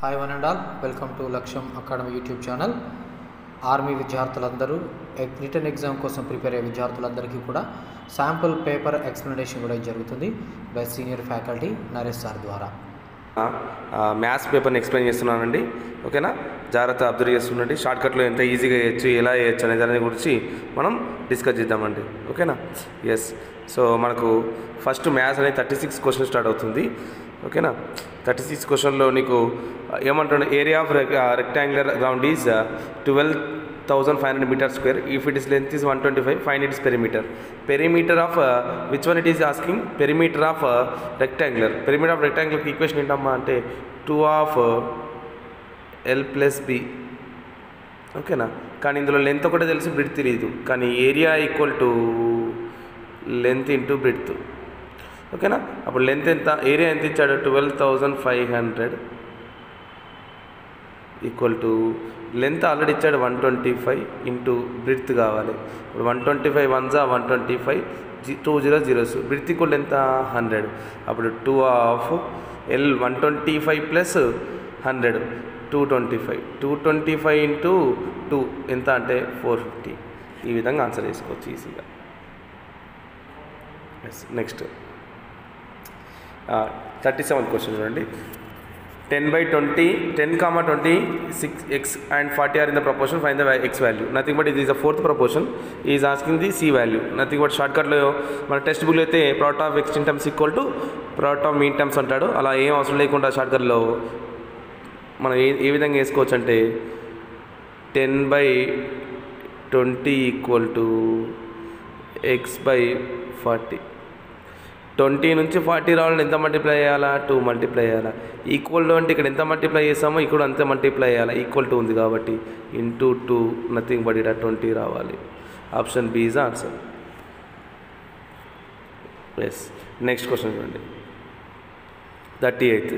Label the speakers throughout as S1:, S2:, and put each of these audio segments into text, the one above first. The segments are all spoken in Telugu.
S1: hi one and all welcome to Lakshyam academy YouTube channel army విద్యార్థులందరూ ఎగ్- రిటర్న్ ఎగ్జామ్ కోసం ప్రిపేర్ అయ్యే విద్యార్థులందరికీ కూడా శాంపుల్ పేపర్ ఎక్స్ప్లెనేషన్ కూడా జరుగుతుంది by senior faculty Naresh sir ద్వారా
S2: మ్యాథ్స్ పేపర్ని ఎక్స్ప్లెయిన్ చేస్తున్నానండి ఓకేనా జాగ్రత్త అబ్జర్వ్ చేస్తుండండి షార్ట్కట్లో ఎంత ఈజీగా చేయొచ్చు ఎలా చేయొచ్చు అనే దాని గురించి మనం డిస్కస్ చేద్దామండి ఓకేనా ఎస్ సో మనకు ఫస్ట్ మ్యాథ్స్ అనేది థర్టీ సిక్స్ క్వశ్చన్ స్టార్ట్ అవుతుంది ఓకేనా థర్టీ సిక్స్ క్వశ్చన్లో నీకు ఏమంటుండే area of rectangular ground is twelve thousand five hundred meter square if it is length is one twenty five five it is perimeter perimeter of which one it is asking perimeter of rectangular perimeter of rectangular equation ఏంటమ్మా అంటే two of L plus B ఓకేనా కానీ ఇందులో లెంత్ ఒకటే తెలిసి బ్రిడ్త్ తెలియదు కానీ area equal to length into breadth ఓకేనా అప్పుడు లెంత్ ఎంత ఏరియా ఎంత ఇచ్చాడు twelve thousand five hundred equal to length already ఇచ్చాడు one twenty five into breadth కావాలి ఇప్పుడు వన్ ట్వంటీ ఫైవ్ వన్ జా వన్ ట్వంటీ ఫైవ్ జీ two zero zeros breadth equal ఎంత హండ్రెడ్ అప్పుడు two of L one twenty five plus hundred two twenty five two twenty five into two ఎంత అంటే ఫోర్ ఫిఫ్టీ ఈ విధంగా ఆన్సర్ చేసుకోవచ్చు ఈజీగా yes next thirty seven question చూడండి ten by twenty ten comma twenty six x and forty are in the proportion find the x value nothing but ఇది is the fourth proportion is asking the C value nothing but షార్ట్కట్లో మన టెక్స్ట్ బుక్లో అయితే product of extreme terms equal to product of mean terms అంటాడు అలా ఏం అవసరం లేకుండా షార్ట్కట్లో మనం ఏ ఏ విధంగా వేసుకోవచ్చు అంటే ten by twenty equal to x by forty twenty నుంచి ఫార్టీ రావాలని ఎంత మల్టిప్లై చేయాలా టూ మల్టిప్లై చేయాలా ఈక్వల్ టు అంటే ఇక్కడ ఎంత మల్టిప్లై చేస్తామో ఇక్కడ అంతే మల్టిప్లై చేయాలా ఈక్వల్ టు ఉంది కాబట్టి ఇంటూ టూ నథింగ్ బట్ ఇక్కడ ట్వంటీ రావాలి option B is answer yes next question చూడండి thirty eighth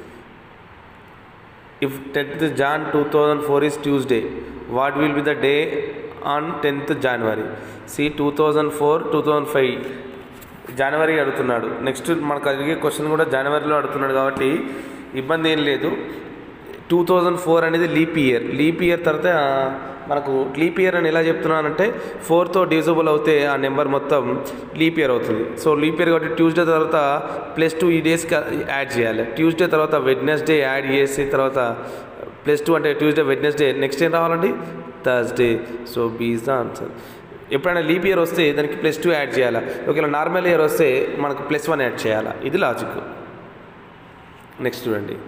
S2: if tenth Jan two thousand four is Tuesday what will be the day on tenth January C two thousand four two thousand five January అడుగుతున్నాడు నెక్స్ట్ మనకు అడిగే క్వశ్చన్ కూడా జనవరిలో అడుగుతున్నాడు కాబట్టి ఇబ్బంది ఏం లేదు టూ థౌజండ్ ఫోర్ అనేది లీప్ ఇయర్ లీప్ ఇయర్ తర్వాత ఆ, మనకు లీప్ ఇయర్ అని ఎలా చెప్తున్నానంటే ఫోర్తో డివిజబుల్ అవుతే ఆ నెంబర్ మొత్తం లీప్ ఇయర్ అవుతుంది సో లీప్ ఇయర్ కాబట్టి ట్యూస్డే తర్వాత ప్లస్ టూ ఈ డేస్కి యాడ్ చేయాలి ట్యూస్డే తర్వాత వెడ్నెస్డే యాడ్ చేసి తర్వాత ప్లస్ టూ అంటే ట్యూస్డే వెడ్నెస్డే నెక్స్ట్ ఏం రావాలండి Thursday so B is the answer ఎప్పుడైనా లీప్ ఇయర్ వస్తే దానికి ప్లస్ టూ యాడ్ చేయాలా ఒకవేళ నార్మల్ ఇయర్ వస్తే మనకు ప్లస్ వన్ యాడ్ చేయాలా ఇది లాజిక్ నెక్స్ట్ చూడండి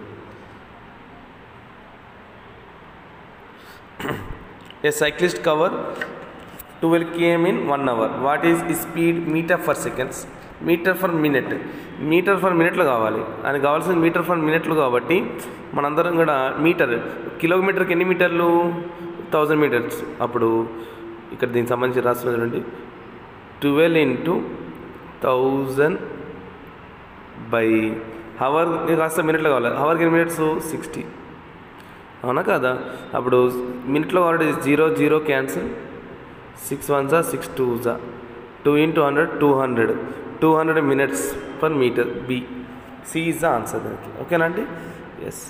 S2: a cyclist cover twelve KM in one hour what is speed meter per seconds meter per minute meter per మినిట్లో కావాలి అది కావాల్సిన మీటర్ ఫర్ మినిట్లు కాబట్టి మనందరం కూడా మీటర్ కిలోమీటర్కి ఎన్ని మీటర్లు థౌజండ్ మీటర్స్ అప్పుడు ఇక్కడ దీనికి సంబంధించి రాస్తున్నది చూడండి twelve into thousand by hour కాస్త మినిట్లో కావాలి హవర్కి ఎన్ని మినిట్స్ సిక్స్టీ అవునా కదా అప్పుడు మినిట్లో already zero zero cancel six one జా సిక్స్ టూ జా two into hundred two hundred two hundred minutes per meter B C is the answer దానికి ఓకేనా అండి yes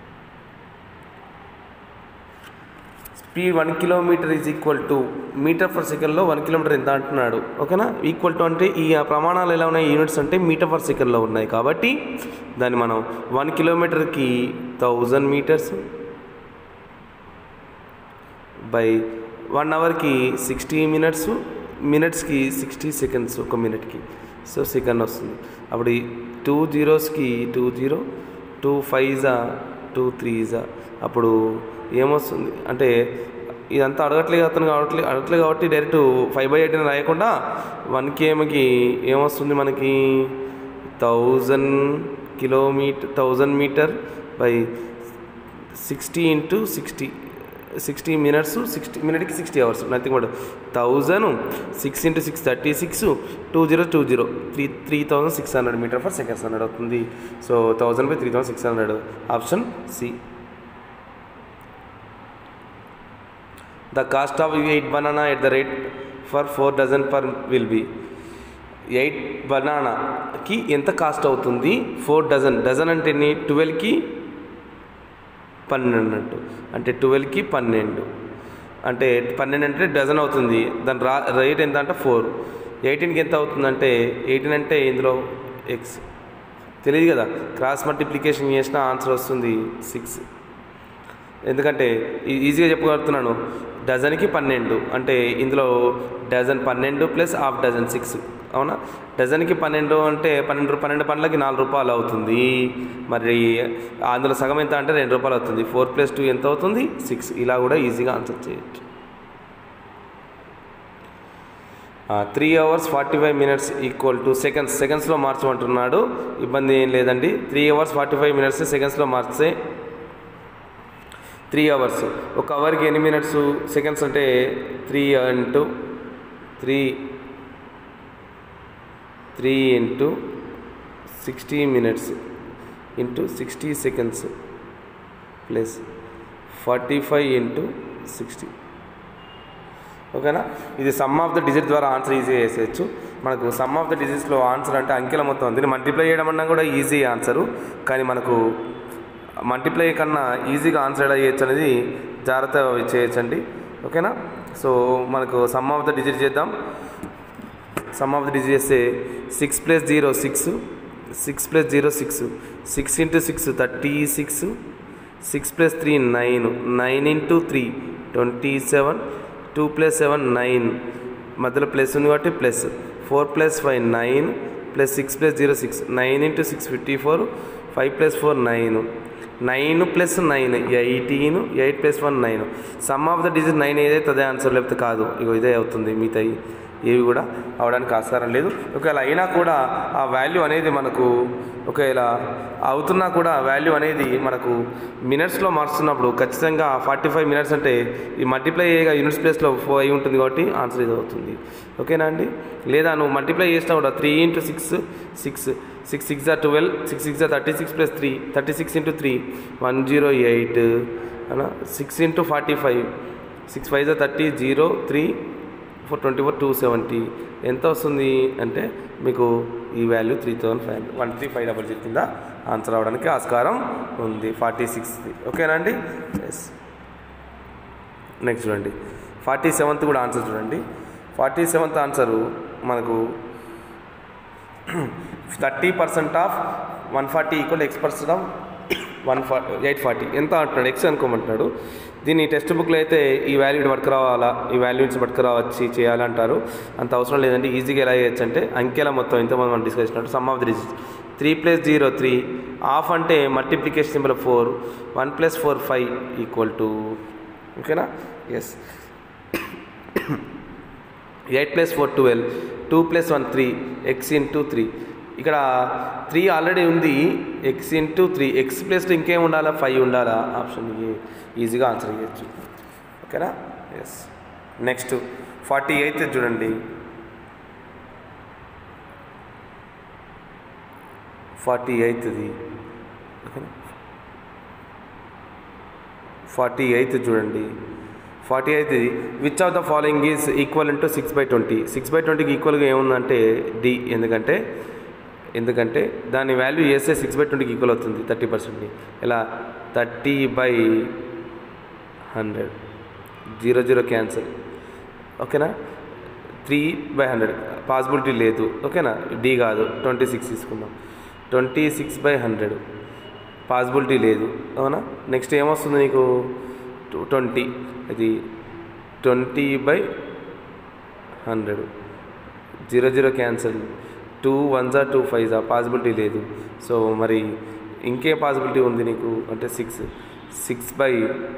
S2: speed one kilometer is equal to meter per సెకండ్లో వన్ కిలోమీటర్ ఎంత అంటున్నాడు ఓకేనా ఈక్వల్ టు అంటే ఈ ఆ ప్రమాణాలు ఎలా ఉన్నాయి యూనిట్స్ అంటే మీటర్ పర్ సెకండ్లో ఉన్నాయి కాబట్టి దాన్ని మనం వన్ కిలోమీటర్కి థౌజండ్ మీటర్స్ బై వన్ అవర్కి సిక్స్టీ మినిట్స్ మినిట్స్కి సిక్స్టీ సెకండ్స్ ఒక మినిట్కి సో సెకండ్ వస్తుంది అప్పుడు ఈ టూ జీరోస్కి టూ జీరో టూ ఫైవ్ జా టూ త్రీ జా అప్పుడు ఏమొస్తుంది అంటే ఇదంతా అడగట్లేదు అతను అడగట్లేదు అడగట్లేదు కాబట్టి డైరెక్ట్ ఫైవ్ బై ఎయిట్ అని రాయకుండా వన్ కేఎంకి ఏమొస్తుంది మనకి thousand kilometer thousand meter by sixty into sixty sixty minutes sixty మినిట్కి sixty hours nothing but thousand six into six thirty six two zero two zero three three thousand six hundred meter per seconds hundred అవుతుంది so thousand by three thousand six hundred option C the cost of eight banana at the rate for four dozen per will be eight బనానాకి ఎంత కాస్ట్ అవుతుంది ఫోర్ డజన్ డజన్ అంటే ఎన్ని ట్వెల్వ్కి పన్నెండు అంటే ట్వెల్వ్కి పన్నెండు అంటే పన్నెండు అంటే డజన్ అవుతుంది దాని రా రేట్ ఎంత అంటే ఫోర్ ఎయిటీన్కి ఎంత అవుతుందంటే ఎయిటీన్ అంటే ఇందులో ఎక్స్ తెలియదు కదా క్రాస్ మల్టిప్లికేషన్ చేసిన ఆన్సర్ వస్తుంది సిక్స్ ఎందుకంటే ఈ- ఈజీగా చెప్పగలుగుతున్నాను డజన్కి పన్నెండు అంటే ఇందులో డజన్ పన్నెండు ప్లస్ హాఫ్ డజన్ సిక్స్ అవునా డజన్కి పన్నెండు అంటే పన్నెండు రూ- పన్నెండు పనులకి నాలుగు రూపాయలు అవుతుంది మరి అందులో సగం ఎంత అంటే రెండు రూపాయలు అవుతుంది ఫోర్ ప్లస్ టూ ఎంత అవుతుంది సిక్స్ ఇలా కూడా ఈజీగా ఆన్సర్ చేయొచ్చు three hours forty five minutes equal to seconds సెకండ్స్లో మార్చమంటున్నాడు ఇబ్బంది ఏం లేదండి three hours forty five minutes సెకండ్స్లో మార్చితే త్రీ అవర్స్ ఒక అవర్కి ఎన్ని మినిట్స్ సెకండ్స్ అంటే three into three three into sixty minutes into sixty seconds plus forty five into sixty ఓకేనా ఇది సమ్ ఆఫ్ ద డిజిట్ ద్వారా ఆన్సర్ ఈజీ చేసేయచ్చు మనకు సమ్ ఆఫ్ ద డిజిట్స్లో ఆన్సర్ అంటే అంకెల మొత్తం దీన్ని మల్టిప్లై చేయడం అన్నా కూడా ఈజీ ఆన్సరు కానీ మనకు మల్టిప్లై కన్నా ఈజీగా ఆన్సర్ ఎలా చేయొచ్చు అనేది జాగ్రత్త చేయొచ్చండి ఓకేనా సో మనకు సమ్ ఆఫ్ ద డిజిట్ చేద్దాం సమ్ ఆఫ్ ద డిజిట్ చేస్తే six plus zero six six plus zero six six into six thirty six six plus three nine nine into three twenty seven two plus seven nine మధ్యలో ప్లస్ ఉంది కాబట్టి plus four plus five nine plus six plus zero six nine into six fifty four five plus four nine nine plus nine eighteen eight plus one nine sum of the digit nine ఏదైతే అదే ఆన్సర్ లేకపోతే కాదు ఇగో ఇదే అవుతుంది మిగతా ఏవి కూడా అవడానికి ఆస్కారం లేదు ఒకవేళ అయినా కూడా ఆ వాల్యూ అనేది మనకు ఒకవేళ అవుతున్నా కూడా వాల్యూ అనేది మనకు మినిట్స్లో మార్చుతున్నప్పుడు ఖచ్చితంగా ఫార్టీ ఫైవ్ మినిట్స్ అంటే ఈ మల్టిప్లై చేయగా యూనిట్స్ ప్లేస్లో ఫోర్ అయి ఉంటుంది కాబట్టి ఆన్సర్ ఇది అవుతుంది ఓకేనా అండి లేదా నువ్వు మల్టిప్లై చేసినా కూడా three into six six six six or twelve six six or thirty six plus three thirty six into three one zero eight అలా six into forty five six five or thirty zero three four twenty four two seventy ఎంత వస్తుంది అంటే మీకు ఈ value three thousand five one three five double zero కింద ఆన్సర్ అవడానికి ఆస్కారం ఉంది ఫార్టీ సిక్స్ది ఓకేనా అండి ఎస్ నెక్స్ట్ చూడండి ఫార్టీ సెవెంత్ కూడా ఆన్సర్ చూడండి ఫార్టీ సెవెంత్ ఆన్సరు మనకు thirty percent of one forty equal X percent of one ఫా ఎయిట్ ఫార్టీ ఎంత అంటున్నాడు ఎక్స్ అనుకోమంటున్నాడు దీన్ని టెక్స్ట్ బుక్లో అయితే ఈ వాల్యూ పట్టుకురావాలా ఈ వాల్యూ నుంచి పట్టుకురావచ్చి చేయాలంటారు అంత అవసరం లేదండి ఈజీగా ఎలా చేయొచ్చు అంటే అంకెల మొత్తం ఇంతమంది మనం డిస్కస్ చేసినట్టు sum of the digits three plus zero three half అంటే multiplication symbol four one plus four five equal to ఓకేనా yes eight plus four twelve two plus one three X into three ఇక్కడ త్రీ ఆల్రెడీ ఉంది ఎక్స్ ఇంటూ త్రీ ఎక్స్ ప్లస్లో ఇంకేం ఉండాలా ఫైవ్ ఉండాలా ఆప్షన్ ఈజీగా ఆన్సర్ చేయొచ్చు ఓకేనా ఎస్ నెక్స్ట్ ఫార్టీ ఎయిత్ చూడండి ఫార్టీ ఎయిత్ది ఓకేనా ఫార్టీ ఎయిత్ చూడండి forty eighth which of the following is equal into six by twenty six by ట్వంటీకి ఈక్వల్గా ఏముందంటే డి ఎందుకంటే ఎందుకంటే దాని వాల్యూ వేస్తే సిక్స్ బై ట్వంటీకి ఈక్వల్ అవుతుంది థర్టీ పర్సెంట్ని ఇలా thirty by hundred zero zero cancel ఓకేనా త్రీ బై హండ్రెడ్ పాసిబిలిటీ లేదు ఓకేనా డి కాదు ట్వంటీ సిక్స్ తీసుకుందాం twenty six by hundred possibility లేదు అవునా నెక్స్ట్ ఏమొస్తుంది నీకు ట్వంటీ ఇది twenty by hundred zero zero cancel two one జా టూ ఫైవ్ జా పాసిబిలిటీ లేదు సో మరి ఇంకే పాసిబిలిటీ ఉంది నీకు అంటే six six by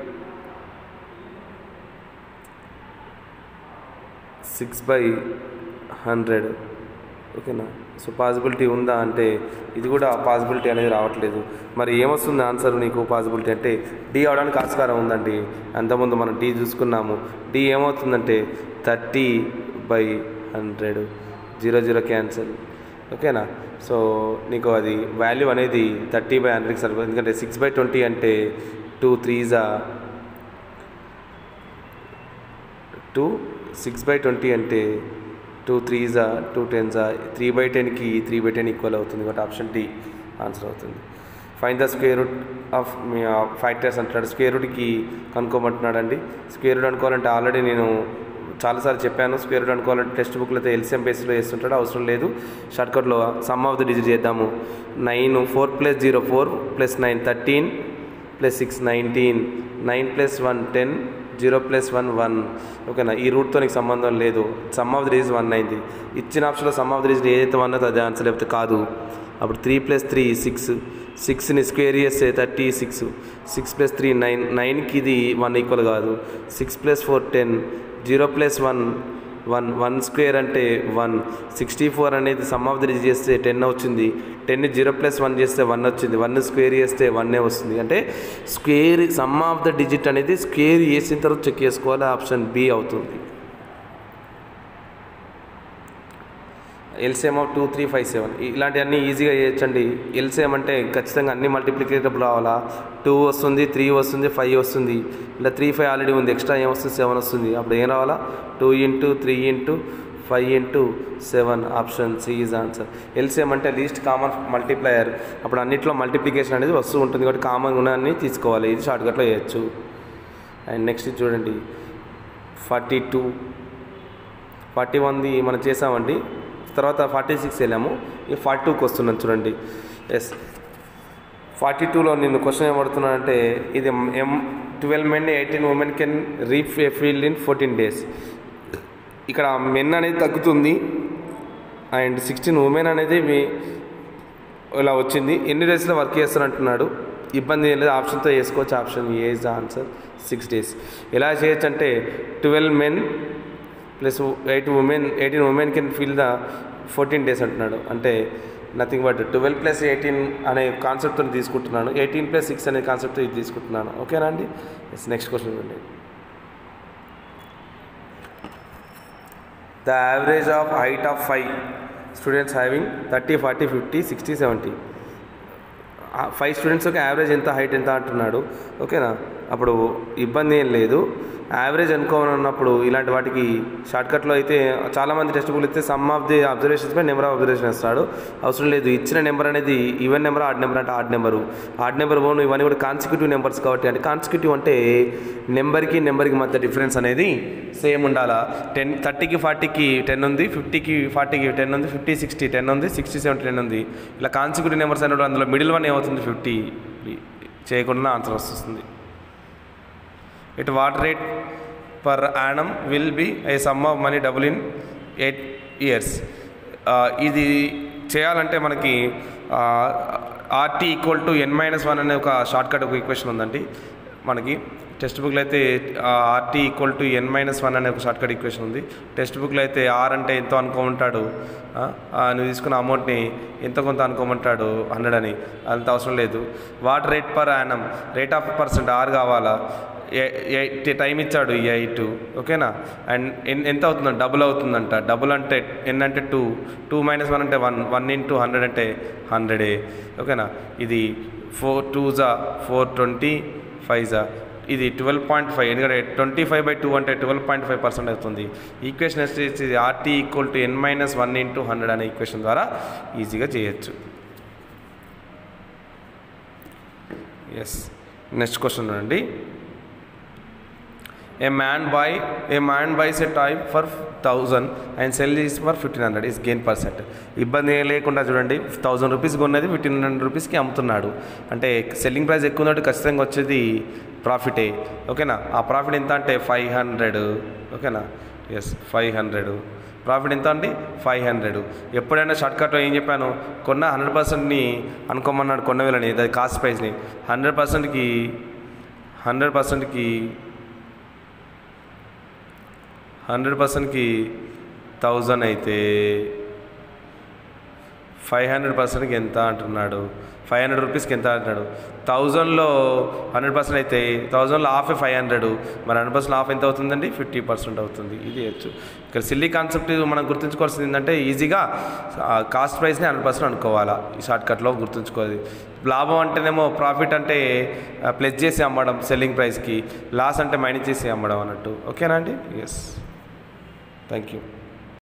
S2: six by hundred ఓకేనా సో పాసిబిలిటీ ఉందా అంటే ఇది కూడా పాసిబిలిటీ అనేది రావట్లేదు మరి ఏమొస్తుంది ఆన్సర్ నీకు పాసిబిలిటీ అంటే డి అవడానికి ఆస్కారం ఉందండి అంతకుముందు మనం డి చూసుకున్నాము డి ఏమవుతుందంటే thirty by hundred zero zero cancel ఓకేనా సో నీకు అది వాల్యూ అనేది థర్టీ బై హండ్రెడ్కి సరిపోతుంది ఎందుకంటే సిక్స్ బై ట్వంటీ అంటే టూ త్రీజా టూ సిక్స్ బై ట్వంటీ అంటే టూ త్రీజా టూ టెన్జా త్రీ బై టెన్కి త్రీ బై టెన్ ఈక్వల్ అవుతుంది కాబట్టి ఆప్షన్ డి ఆన్సర్ అవుతుంది find the square root of మీ ఫ్యాక్టర్స్ అంటున్నాడు స్క్వేర్ రూట్కి కనుక్కోమంటున్నాడు అండి స్క్వేర్ రూట్ అనుకోవాలంటే ఆల్రెడీ నేను చాలాసార్లు చెప్పాను స్క్వేర్ రూట్ అనుకోవాలంటే టెక్స్ట్ బుక్లో అయితే ఎల్సిఎం బేస్లో వేస్తుంటాడు అవసరం లేదు షార్ట్కట్లో సమ్ ఆఫ్ ది డిజిట్ చేద్దాము nine four plus zero four plus nine thirteen plus six nineteen nine plus one ten zero plus one one ఓకేనా ఈ రూట్తో నీకు సంబంధం లేదు sum of the digit one అయింది ఇచ్చిన ఆప్షన్లో సమ్ ఆఫ్ ది డిజిట్ ఏదైతే వన్ అయితే అదే ఆన్సర్ లేకపోతే కాదు అప్పుడు త్రీ ప్లస్ త్రీ సిక్స్ సిక్స్ని స్క్వేర్ చేస్తే thirty six six plus three nine నైన్కి ఇది వన్ ఈక్వల్ కాదు six plus four ten zero plus one one one square అంటే వన్ సిక్స్టీ ఫోర్ అనేది సమ్ ఆఫ్ ది డిజిట్ చేస్తే టెన్ వచ్చింది టెన్ జీరో ప్లస్ వన్ చేస్తే వన్ వచ్చింది వన్ స్క్వేర్ చేస్తే వన్నే వస్తుంది అంటే square sum of the digit అనేది స్క్వేర్ చేసిన తర్వాత చెక్ చేసుకోవాలి ఆప్షన్ బి అవుతుంది LCM of two three five seven ఇలాంటివన్నీ ఈజీగా చేయొచ్చండి ఎల్సిఎం అంటే ఖచ్చితంగా అన్ని మల్టిప్లికేటబుల్ రావాలా టూ వస్తుంది త్రీ వస్తుంది ఫైవ్ వస్తుంది ఇలా త్రీ ఫైవ్ ఆల్రెడీ ఉంది ఎక్స్ట్రా ఏం వస్తుంది సెవెన్ వస్తుంది అప్పుడు ఏం రావాలా two into three into five into seven option C is answer LCM అంటే లీస్ట్ కామన్ మల్టిప్లయర్ అప్పుడు అన్నింటిలో మల్టిప్లికేషన్ అనేది వస్తూ ఉంటుంది కాబట్టి కామన్ ఉన్నన్ని తీసుకోవాలి ఇది షార్ట్కట్లో చేయొచ్చు అండ్ నెక్స్ట్ చూడండి ఫార్టీ టూ ఫార్టీ వన్ది మనం చేసామండి తర్వాత ఫార్టీ సిక్స్ వెళ్ళాము ఈ ఫార్టీ టూకి వస్తున్నాను చూడండి ఎస్ ఫార్టీ టూలో నేను క్వశ్చన్ ఏమడుతున్నానంటే ఇది um twelve men eighteen women can reap a field in fourteen days ఇక్కడ మెన్ అనేది తగ్గుతుంది అండ్ సిక్స్టీన్ ఉమెన్ అనేది మీ ఇలా వచ్చింది ఎన్ని డేస్లో వర్క్ చేస్తారంటున్నాడు ఇబ్బంది ఏం లేదు ఆప్షన్తో చేసుకోవచ్చు option A is the answer six days ఎలా చేయొచ్చు అంటే twelve men plus eight women eighteen women can feel the fourteen days అంటున్నాడు అంటే nothing but twelve plus eighteen అనే కాన్సెప్ట్తో తీసుకుంటున్నాను ఎయిటీన్ ప్లస్ సిక్స్ అనే కాన్సెప్ట్తో ఇది తీసుకుంటున్నాను ఓకేనా అండి ఎస్ నెక్స్ట్ క్వశ్చన్ అండి the average of height of five students having thirty forty fifty sixty seventy five students ఒక యావరేజ్ ఎంత హైట్ ఎంత అంటున్నాడు ఓకేనా అప్పుడు ఇబ్బంది ఏం లేదు యావరేజ్ అనుకోనున్నప్పుడు ఇలాంటి వాటికి షార్ట్కట్లో అయితే చాలామంది టెక్స్ట్ బుక్లు ఇస్తే సమ్ ఆఫ్ ది అబ్జర్వేషన్స్ పై నెంబర్ ఆఫ్ అబ్జర్వేషన్ ఇస్తాడు అవసరం లేదు ఇచ్చిన నెంబర్ అనేది ఈవెన్ నెంబర్ ఆడ్ నెంబర్ అంటే ఆడ్ నెంబరు ఆడ్ నెంబర్ ఓన్ ఇవన్నీ కూడా కాన్సిక్యూటివ్ నెంబర్స్ కాబట్టి అంటే కాన్సిక్యూటివ్ అంటే నెంబర్కి నెంబర్కి మధ్య డిఫరెన్స్ అనేది సేమ్ ఉండాలా టెన్ థర్టీకి ఫార్టీకి టెన్ ఉంది ఫిఫ్టీకి ఫార్టీకి టెన్ ఉంది ఫిఫ్టీ సిక్స్టీ టెన్ ఉంది సిక్స్టీ సెవెంటీ టెన్ ఉంది ఇలా కాన్సిక్యూటివ్ నెంబర్స్ అనేవి అందులో మిడిల్ వన్ ఏమవుతుంది ఫిఫ్టీ చేయకుండా ఆన్సర్ వస్తుంది at what rate per annum will be a sum of money double in eight years ఇది చేయాలంటే మనకి RT equal to N minus one అనే ఒక షార్ట్ కట్ ఒక ఈక్వేషన్ ఉందండి మనకి టెక్స్ట్ బుక్లో అయితే RT equal to N minus one అనే ఒక షార్ట్ కట్ ఈక్వేషన్ ఉంది టెక్స్ట్ బుక్లో అయితే ఆర్ అంటే ఎంతో అనుకోమంటాడు ఆ, ఆ, నువ్వు తీసుకున్న అమౌంట్ని ఎంతో కొంత అనుకోమంటాడు హండ్రెడ్ అని అంత అవసరం లేదు what rate per annum rate of percent R కావాలా ఎయిట్ టైం ఇచ్చాడు ఈ ఎయిట్ ఓకేనా అండ్ ఎన్- ఎంత అవుతుందంట డబుల్ అవుతుందంట డబుల్ అంటే ఎన్ అంటే టూ టూ మైనస్ వన్ అంటే వన్ వన్ ఇంటూ హండ్రెడ్ అంటే హండ్రెడే ఓకేనా ఇది ఫోర్ టూ జా ఫోర్ ట్వంటీ ఫైవ్ జా ఇది ట్వెల్వ్ పాయింట్ ఫైవ్ ఎందుకంటే ట్వంటీ ఫైవ్ బై టూ అంటే ట్వెల్వ్ పాయింట్ ఫైవ్ పర్సెంట్ అవుతుంది ఈక్వేషన్ వచ్చేసి RT equal to N minus one into hundred అనే ఈక్వేషన్ ద్వారా ఈజీగా చేయొచ్చు ఎస్ నెక్స్ట్ క్వశ్చన్ అండి a man by a man buys a type for thousand and cell is for fifteen hundred is gain percent ఇబ్బంది ఏం లేకుండా చూడండి థౌజండ్ రూపీస్ కొన్నది ఫిఫ్టీన్ హండ్రెడ్ రూపీస్కి అమ్ముతున్నాడు అంటే సెల్లింగ్ ప్రైస్ ఎక్కువ ఉన్నట్టు ఖచ్చితంగా వచ్చేది ప్రాఫిటే ఓకేనా ఆ ప్రాఫిట్ ఎంత అంటే ఫైవ్ హండ్రెడ్ ఓకేనా ఎస్ ఫైవ్ హండ్రెడ్ ప్రాఫిట్ ఎంత అండి ఫైవ్ హండ్రెడ్ ఎప్పుడైనా షార్ట్కట్లో ఏం చెప్పాను కొన్న హండ్రెడ్ పర్సెంట్ని అనుకోమన్నాడు కొన్న వేలని అది కాస్ట్ ప్రైస్ని హండ్రెడ్ పర్సెంట్కి హండ్రెడ్ పర్సెంట్కి హండ్రెడ్ పర్సెంట్కి థౌజండ్ అయితే ఫైవ్ హండ్రెడ్ పర్సెంట్కి ఎంత అంటున్నాడు ఫైవ్ హండ్రెడ్ రూపీస్కి ఎంత అంటున్నాడు థౌజండ్లో హండ్రెడ్ పర్సెంట్ అయితే థౌజండ్లో హాఫ్ ఫైవ్ హండ్రెడ్ మరి హండ్రెడ్ పర్సెంట్ హాఫ్ ఎంత అవుతుందండి ఫిఫ్టీ పర్సెంట్ అవుతుంది ఇది వచ్చు ఇక్కడ సిల్లీ కాన్సెప్ట్ మనం గుర్తుంచుకోవాల్సింది ఏంటంటే ఈజీగా కాస్ట్ ప్రైస్ని హండ్రెడ్ పర్సెంట్ అనుకోవాలా ఈ షార్ట్ కట్లో గుర్తుంచుకోవాలి లాభం అంటేనేమో ప్రాఫిట్ అంటే ప్లస్ చేసి అమ్మడం సెల్లింగ్ ప్రైస్కి లాస్ అంటే మైనస్ చేసి అమ్మడం అన్నట్టు ఓకేనా అండి ఎస్ థ్యాంక్ యూ